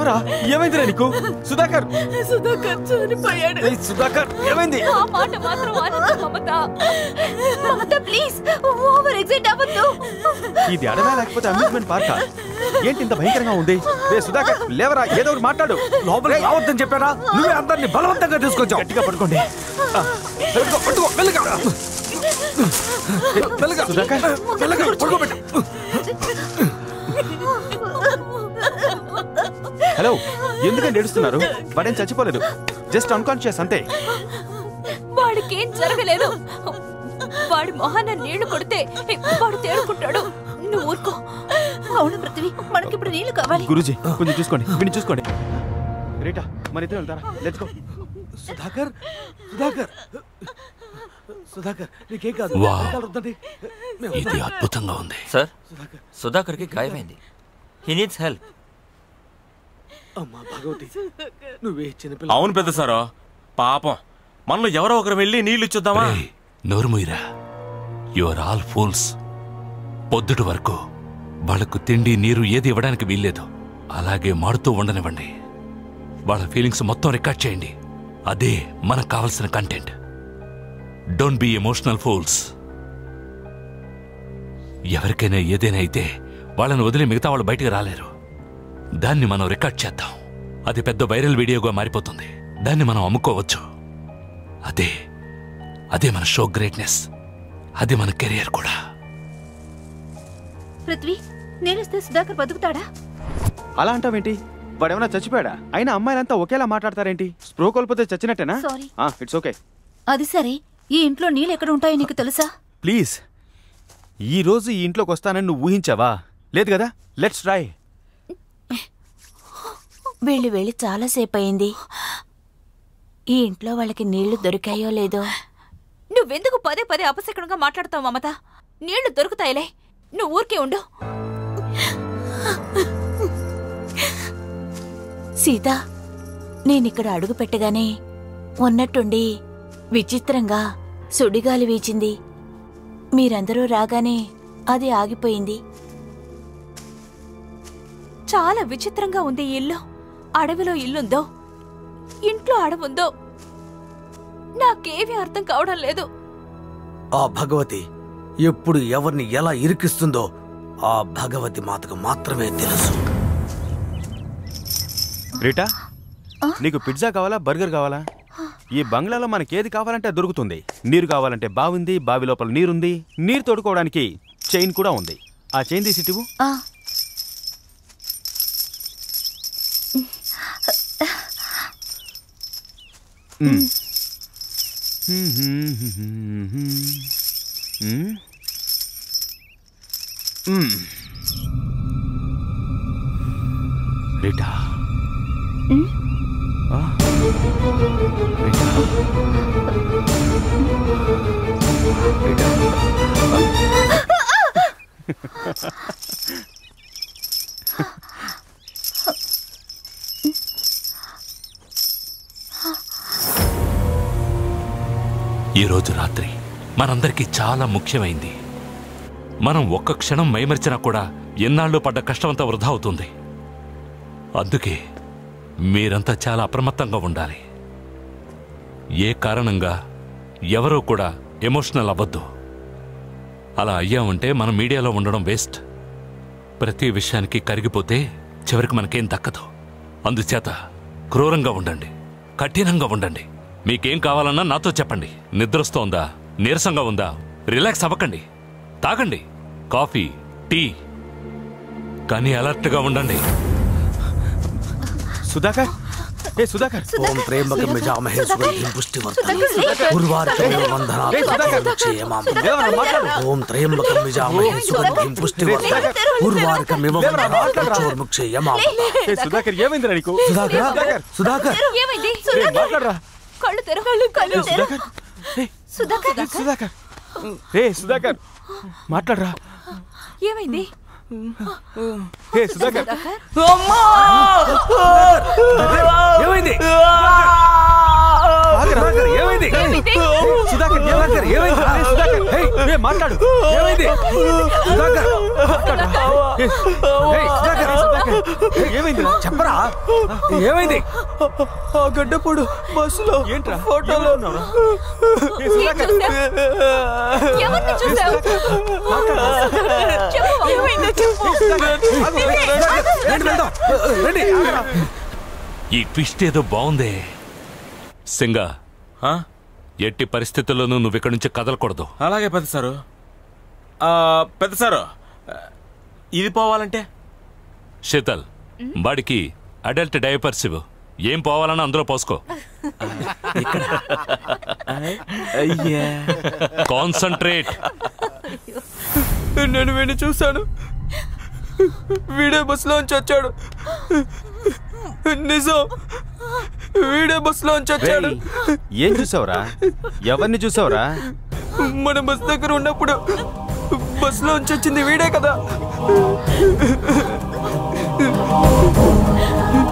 లేవరా ఏమైందిరా నీకు సుధాకర్ సుధాకర్ చనిపోయాడు ఏయ్, సుధాకర్ ఏమైంది ఆ మాట మాత్రం అనొద్దు Mamata Mamata please over excite అవ్వద్దు ఇది అడవా లేకపోతే అమ్యూజ్మెంట్ పార్కా ఏంటి ఇంత భయంకరంగా ఉంది రే సుధాకర్ లేవరా ఏదో ఒకటి మాట్లాడు లోపలికి రావద్దని చెప్పారా నువ్వే అందరిని బలవంతంగా తీసుకొచ్చావు గట్టిగా పడుకోండి ఆ, పడుకో, పడుకో, మెల్లగా. మెల్లగా. సుధాకర్ మెల్లగా పడుకోబెట్టు హలో ఎందుకంటే ఏడుస్తున్నారు వాడేం చచ్చిపోలేదు జస్ట్ అన్కాన్షియస్ అంతే వాడికేం జరగలేదు వాడి మొహాన నీళ్లు కొడితే వాడు తేరుకుంటాడు నువ్వు ఊరుకో అవును పృథ్వీ మనకిప్పుడు నీళ్లు కావాలి గురుజీ కొంచెం చూసుకోండి విని చూసుకోండి రీటా మన ఇద్దరు వెళ్తారా లెట్స్ గో సుధాకర్ సుధాకర్ సుధాకర్ నీకేం కాదు వావ్. మాట్లాడొద్దండి. మేము ఇది అద్భుతంగా ఉంది సార్ సుధాకర్కి గాయమైంది హీ నీడ్స్ హెల్ప్ అమ్మా భగవతి నువ్వే చిన్నపిల్ల అవును పెద్ద సారో పాపం మనలో ఎవరో ఒకరు వెళ్ళి నీళ్లు ఇచ్చుద్దామా రేయ్, నోరుముయిరా యు ఆర్ ఆల్ ఫూల్స్ పొద్దుటి వరకు వాళ్ళకు తిండి నీరు ఏది ఇవ్వడానికి వీల్లేదు అలాగే మాడుతూ ఉండనివ్వండి వాళ్ళ ఫీలింగ్స్ మొత్తం రికార్డ్ చేయండి అదే మనకు కావలసిన content don't be emotional fools ఎవరికైనా ఏదైనా అయితే వాళ్ళని వదిలి మిగతా వాళ్ళు బయటికి రాలేరు దాన్ని మనం రికార్డ్ చేద్దాం అది పెద్ద వైరల్ వీడియోగా మారిపోతుంది దాన్ని మనం అమ్ముకోవచ్చు అదే అదే మన షో గ్రేట్నెస్ అది మన కెరియర్ కూడా పృథ్వీ నేనిస్తే సుధాకర్ బతుకుతాడా అలా అంటావేంటి వాడేమన్నా చచ్చిపోయాడా అయినా అమ్మాయిలంతా ఒకేలా మాట్లాడతారేంటి స్ప్రో కోల్పోతే చచ్చినట్టేనా Sorry. ఇట్స్ ఓకే అది సరే ఈ ఇంట్లో నీళ్ళు ఎక్కడ ఉంటాయో నీకు తెలుసా ప్లీజ్ ఈ రోజు ఈ ఇంట్లోకి వస్తానని నువ్వు ఊహించావా లేదు కదా లెట్స్ ట్రై వెళ్ళి వెళ్ళి చాలాసేపు అయింది ఈ ఇంట్లో వాళ్ళకి నీళ్లు దొరికాయో లేదో నువ్వెందుకు పదే పదే అపశకనంగా మాట్లాడతావు మమత నీళ్లు దొరుకుతాయిలే నువ్వు ఊరికే ఉండు సీత నేనిక్కడ అడుగు పెట్టగానే ఉన్నట్టుండి విచిత్రంగా సుడిగాలి వీచింది మీరందరూ రాగానే అది ఆగిపోయింది చాలా విచిత్రంగా ఉంది ఈ ఇల్లు అడవిలో ఇల్లుందో ఇంట్లో అడవుందో నాకేమీ అర్థం కావడం లేదు ఆ భగవతి ఎప్పుడు ఎవరిని ఎలా ఇరికిస్తుందో ఆ భగవతి మాతకు మాత్రమే తెలుసు రీటా నీకు పిజ్జా కావాలా బర్గర్ కావాలా ఈ బంగ్లాలో మనకేది కావాలంటే అది దొరుకుతుంది నీరు కావాలంటే బావుంది బావి లోపల నీరుంది నీరు తోడుకోవడానికి చైన్ కూడా ఉంది ఆ చైన్ తీసి ఇవ్వు ఆ మ్మ్. మ్మ్. మ్మ్. రీటా ఆ? రీటా రీటా ఈ రోజు రాత్రి మనందరికీ చాలా ముఖ్యమైంది మనం ఒక్క క్షణం మైమరిచినా కూడా ఎన్నాళ్ళు పడ్డ కష్టమంతా వృధా అవుతుంది అందుకే మీరంతా చాలా అప్రమత్తంగా ఉండాలి ఏ కారణంగా ఎవరూ కూడా ఎమోషనల్ అవ్వద్దు అలా అయ్యామంటే మనం మీడియాలో ఉండడం వేస్ట్ ప్రతి విషయానికి కరిగిపోతే చివరికి మనకేం దక్కదు అందుచేత క్రూరంగా ఉండండి కఠినంగా ఉండండి మీకేం కావాలన్నా నాతో చెప్పండి నిద్రొస్తోందా నీరసంగా ఉందా రిలాక్స్ అవ్వకండి తాగండి కాఫీ టీ కానీ అలర్ట్గా ఉండండి సుధాకర్ ఏ సుధాకర్ ఓం త్రయంబకం యజామహే సుగంధిం పుష్టివర్ధనం ఉర్వారుకమివ వందనాత్ ప్రచోదక్షేమాం. ఓం త్రయంబకం యజామహే సుగంధిం పుష్టివర్ధనం ఉర్వారుకమివ వందనాత్ ప్రచోదక్షేమాం. ఏ సుధాకర్ ఏమైందిరా నీకు సుధాకర్ సుధాకర్ ఏమైంది ఏ, మాట్లాడరా కళ్ళు తెరు కళ్ళు కళ్ళు ఏ, సుధాకర్ ఏ, సుధాకర్ ఏ, సుధాకర్ ఏ సుధాకర్ మాట్లాడరా ఏమైంది ఏ సుధాకర్ ఏమైంది ఆగరా. ఏమైంది సుధాకర్ ఏమైంది సుధాకర్ ఏమైంది ఏయ్, ఏ, మాట్లాడు ఏమైంది సుధాకర్ ఏయ్, సుధాకర్ ఏమైంది చెప్పరా ఏమైంది ఆ గడ్డపోడు బస్సులో ఏంట్రా ఫోటోలో ఏం చూసావ్? ఎవరిని చూసావు చెప్పు ఏమైందో చెప్పు రండి వెళ్దాం రండి ఈ ట్విస్ట్ ఏదో బాగుందే సింగా ఆ? ఎట్టి పరిస్థితుల్లోనూ నువ్వు ఇక్కడి నుంచి కదలకూడదు అలాగే పెద్ద సారు ఆ, పెద్ద సారు ఇది పోవాలంటే శీతల్ వాడికి అడల్ట్ డైపర్స్ ఇవ్వు ఏం పోవాలని అందులో పోసుకో అయ్యా కాన్సన్ట్రేట్ నేను వీడిని చూశాను వీడే బస్సులోంచి వచ్చాడు నిజం వీడే బస్సులోంచి వచ్చాడు రేయ్, ఏం చూసావురా ఎవరిని చూసావురా మన బస్ దగ్గర ఉన్నప్పుడు బస్సులోంచి వచ్చింది వీడే కదా